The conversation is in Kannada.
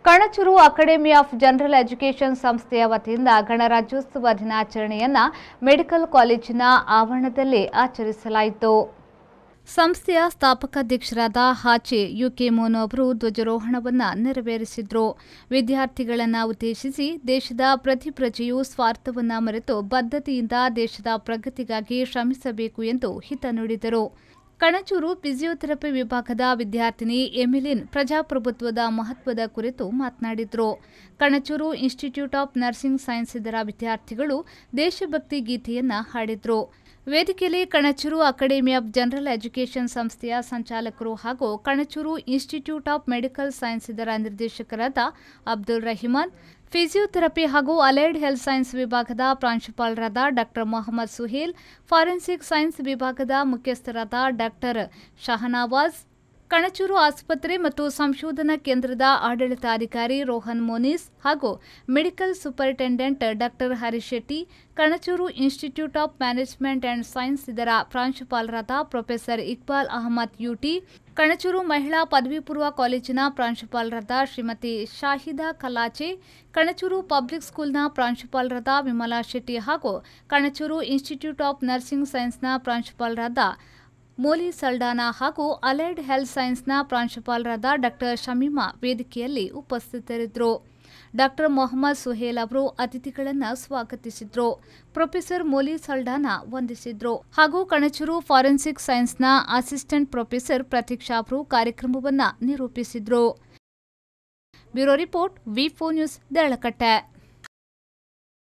Kanachur Academy of General Education ಸಂಸ್ಥೆಯ ವತಿಯಿಂದ ಗಣರಾಜ್ಯೋತ್ಸವ ದಿನಾಚರಣೆಯನ್ನ ಮೆಡಿಕಲ್ ಕಾಲೇಜಿನ ಆವರಣದಲ್ಲಿ ಆಚರಿಸಲಾಯಿತು ಸಂಸ್ಥೆಯ ಸ್ಥಾಪಕಾಧ್ಯಕ್ಷರಾದ ಹಾಚೆ ಯುಕೆ ಮೋನು ಅವರು ಧ್ವಜಾರೋಹಣವನ್ನು ನೆರವೇರಿಸಿದ್ರು ವಿದ್ಯಾರ್ಥಿಗಳನ್ನು ಉದ್ದೇಶಿಸಿ ದೇಶದ ಪ್ರತಿ ಪ್ರಜೆಯೂ ಸ್ವಾರ್ಥವನ್ನ ಮರೆತು ಬದ್ಧತೆಯಿಂದ ದೇಶದ ಪ್ರಗತಿಗಾಗಿ ಶ್ರಮಿಸಬೇಕು ಎಂದು ಹಿತ ನುಡಿದರು ಕಣಚೂರು ಫಿಸಿಯೋಥೆರಪಿ ವಿಭಾಗದ ವಿದ್ಯಾರ್ಥಿನಿ ಎಮಿಲಿನ್ ಪ್ರಜಾಪ್ರಭುತ್ವದ ಮಹತ್ವದ ಕುರಿತು ಮಾತನಾಡಿದರು Kanachur Institute of Nursing Science ಇದರ ವಿದ್ಯಾರ್ಥಿಗಳು ದೇಶಭಕ್ತಿ ಗೀತೆಯನ್ನ ಹಾಡಿದ್ರು ವೇದಿಕೆಯಲ್ಲಿ Kanachur Academy of General Education ಸಂಸ್ಥೆಯ ಸಂಚಾಲಕರು ಹಾಗೂ Kanachur Institute of Medical Science ಇದರ ನಿರ್ದೇಶಕರಾದ ಅಬ್ದುಲ್ ರಹಿಮಾನ್ ಫಿಸಿಯೋಥೆರಪಿ ಹಾಗೂ ಅಲೈಡ್ ಹೆಲ್ತ್ ಸೈನ್ಸ್ ವಿಭಾಗದ ಪ್ರಾಂಶುಪಾಲರಾದ doctor Mohammed Suhail forensic science ವಿಭಾಗದ ಮುಖ್ಯಸ್ಥರಾದ ಡಾಕ್ಟರ್ ಶಹನವಾಜ್ ಕಣಚೂರು ಆಸ್ಪತ್ರೆ ಮತ್ತು ಸಂಶೋಧನಾ ಕೇಂದ್ರದ ಆಡಳಿತಾಧಿಕಾರಿ ರೋಹನ್ ಮೋನಿಸ್ ಹಾಗೂ medical superintendent doctor Harish Shetty Kanachur Institute of Management and Science ಇದರ ಪ್ರಾಂಶುಪಾಲರಾದ ಪ್ರೊಫೆಸರ್ ಇಕ್ಬಾಲ್ ಅಹಮದ್ ಯುಟಿ ಕಣಚೂರು ಮಹಿಳಾ ಪದವಿ ಪೂರ್ವ ಕಾಲೇಜಿನ ಪ್ರಾಂಶುಪಾಲರಾದ ಶ್ರೀಮತಿ ಶಾಹಿದಾ ಕಲಾಚೆ ಕಣಚೂರು ಪಬ್ಲಿಕ್ ಸ್ಕೂಲ್ನ ಪ್ರಾಂಶುಪಾಲರಾದ ವಿಮಲಾ ಶೆಟ್ಟಿ ಹಾಗೂ ಕಣಚೂರು ಇನ್ಸ್ಟಿಟ್ಯೂಟ್ ಆಫ್ ನರ್ಸಿಂಗ್ ಸೈನ್ಸ್ನ ಪ್ರಾಂಶುಪಾಲರಾದ ಮೋಲಿ ಸಲ್ಡಾನಾ ಹಾಗೂ ಅಲೈಡ್ ಹೆಲ್ತ್ ಸೈನ್ಸ್ನ ಪ್ರಾಂಶುಪಾಲರಾದ ಡಾಕ್ಟರ್ ಶಮೀಮಾ ವೇದಿಕೆಯಲ್ಲಿ ಉಪಸ್ಥಿತರಿದ್ದರು ಡಾಕ್ಟರ್ ಮೊಹಮ್ಮದ್ ಸುಹೇಲ್ ಅವರು ಅತಿಥಿಗಳನ್ನು ಸ್ವಾಗತಿಸಿದ್ರು ಪ್ರೊಫೆಸರ್ ಮೋಲಿ ಸಲ್ಡಾನಾ ವಂದಿಸಿದ್ರು ಹಾಗೂ ಕಣಚೂರು ಫಾರೆನ್ಸಿಕ್ ಸೈನ್ಸ್ನ ಅಸಿಸ್ಟೆಂಟ್ ಪ್ರೊಫೆಸರ್ ಪ್ರತೀಕ್ಷಾ ಅವರು ಕಾರ್ಯಕ್ರಮವನ್ನು ನಿರೂಪಿಸಿದ್ರು bureau report V four news ದೇಳಕಟ್ಟೆ